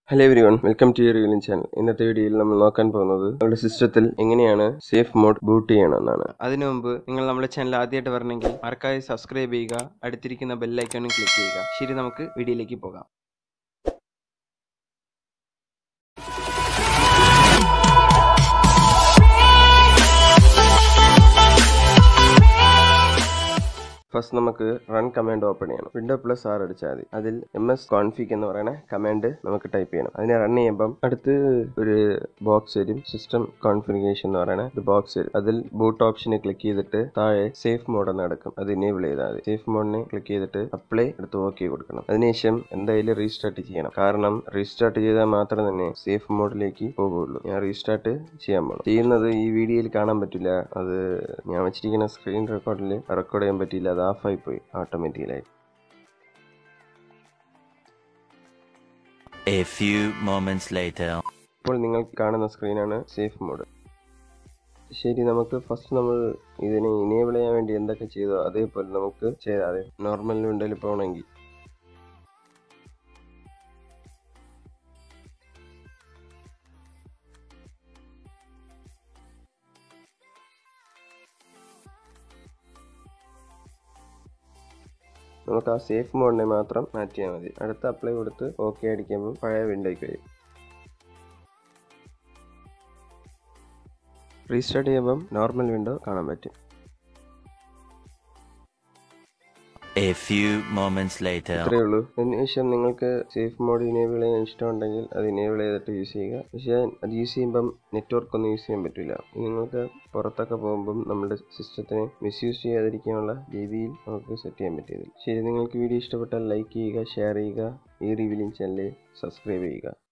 Hello everyone welcome to your റിയലിംഗ് channel ഇന്നത്തെ വീഡിയോയിൽ നമ്മൾ നോക്കാൻ പോകുന്നത് നമ്മുടെ സിസ്റ്റത്തിൽ എങ്ങനെയാണ് സേഫ് മോഡ് ബൂട്ട് ചെയ്യണമെന്നാണ് അതിനു മുമ്പ് നിങ്ങൾ നമ്മുടെ ചാനൽ ആദ്യമായിട്ട് വരണമെങ്കിൽ മറക്കാതെ സബ്സ്ക്രൈബ് ചെയ്യുക അടുത്തിരിക്കുന്ന ബെല്ലൈക്കണും ക്ലിക്ക് ചെയ്യുക ശരി നമുക്ക് വീഡിയോയിലേക്ക് പോകാം ഫസ്റ്റ് നമുക്ക് റൺ കമാൻഡ് ഓപ്പൺ ചെയ്യണം വിൻഡോ പ്ലസ് ആർ അടിച്ചാൽ മതി അതിൽ എം എസ് കോൺഫിഗ് എന്ന് പറയുന്ന കമാൻഡ് നമുക്ക് ടൈപ്പ് ചെയ്യണം അതിനെ റൺ ചെയ്യുമ്പം അടുത്ത് ഒരു ബോക്സ് വരും സിസ്റ്റം കോൺഫിഗറേഷൻ എന്ന് പറയുന്ന ഒരു ബോക്സ് വരും അതിൽ ബൂട്ട് ഓപ്ഷനെ ക്ലിക്ക് ചെയ്തിട്ട് താഴെ സേഫ് മോഡ് എന്ന് നടക്കും അത് ഇനേബിൾ ചെയ്താൽ മതി സേഫ് മോഡിനെ ക്ലിക്ക് ചെയ്തിട്ട് അപ്ലൈ എടുത്ത് ഓക്കെ കൊടുക്കണം അതിനുശേഷം എന്തായാലും റീസ്റ്റാർട്ട് ചെയ്യണം കാരണം റീസ്റ്റാർട്ട് ചെയ്താൽ മാത്രം തന്നെ സേഫ് മോഡിലേക്ക് പോകുള്ളൂ ഞാൻ റീസ്റ്റാർട്ട് ചെയ്യാൻ പോകണം ചെയ്യുന്നത് ഈ വീഡിയോയിൽ കാണാൻ പറ്റില്ല അത് ഞാൻ വെച്ചിരിക്കുന്ന സ്ക്രീൻ റെക്കോർഡിൽ റെക്കോർഡ് ചെയ്യാൻ പറ്റിയില്ല അത് ഓഫായി പോയി ഓട്ടോമാറ്റിക്കലായി A few moments later. ഇപ്പോൾ നിങ്ങൾ കാണുന്ന സ്ക്രീനാണ് സേഫ് മോഡ് ശരി നമുക്ക് ഫസ്റ്റ് നമ്മൾ ഇതിനെ ഇനേബിൾ ചെയ്യാൻ വേണ്ടി എന്തൊക്കെ ചെയ്തോ അതേപോലെ നമുക്ക് ചെയ്താൽ മതി നോർമൽ വിൻഡോയിൽ പോകണമെങ്കിൽ നമുക്ക് ആ സേഫ് മോഡിനെ മാത്രം മാറ്റിയാൽ മതി അടുത്ത അപ്ലൈ കൊടുത്ത് ഓക്കെ അടിക്കുമ്പോൾ പഴയ വിൻഡോയ്ക്ക് വരും റീസ്റ്റാർട്ട് ചെയ്യുമ്പം നോർമൽ വിൻഡോ കാണാൻ പറ്റും A few moments later. ഇത്രയേ ഉള്ളൂ അതിനുശേഷം നിങ്ങൾക്ക് സേഫ് മോഡ് ഇനേബിൾ ചെയ്യാൻ ഇഷ്ടമുണ്ടെങ്കിൽ അത് ഇനേബിൾ ചെയ്തിട്ട് യൂസ് ചെയ്യുക പക്ഷേ അത് യൂസ് ചെയ്യുമ്പം നെറ്റ്വർക്ക് ഒന്നും യൂസ് ചെയ്യാൻ പറ്റില്ല നിങ്ങൾക്ക് പുറത്തൊക്കെ പോകുമ്പം നമ്മുടെ സിസ്റ്റത്തിനെ മിസ്യൂസ് ചെയ്യാതിരിക്കാനുള്ള രീതിയിൽ നമുക്ക് സെറ്റ് ചെയ്യാൻ പറ്റിയതിൽ ശരി നിങ്ങൾക്ക് വീഡിയോ ഇഷ്ടപ്പെട്ടാൽ ലൈക്ക് ചെയ്യുക ഷെയർ ചെയ്യുക ഈ റിവ്യൂലിംഗ് ചാനൽ സബ്സ്ക്രൈബ് ചെയ്യുക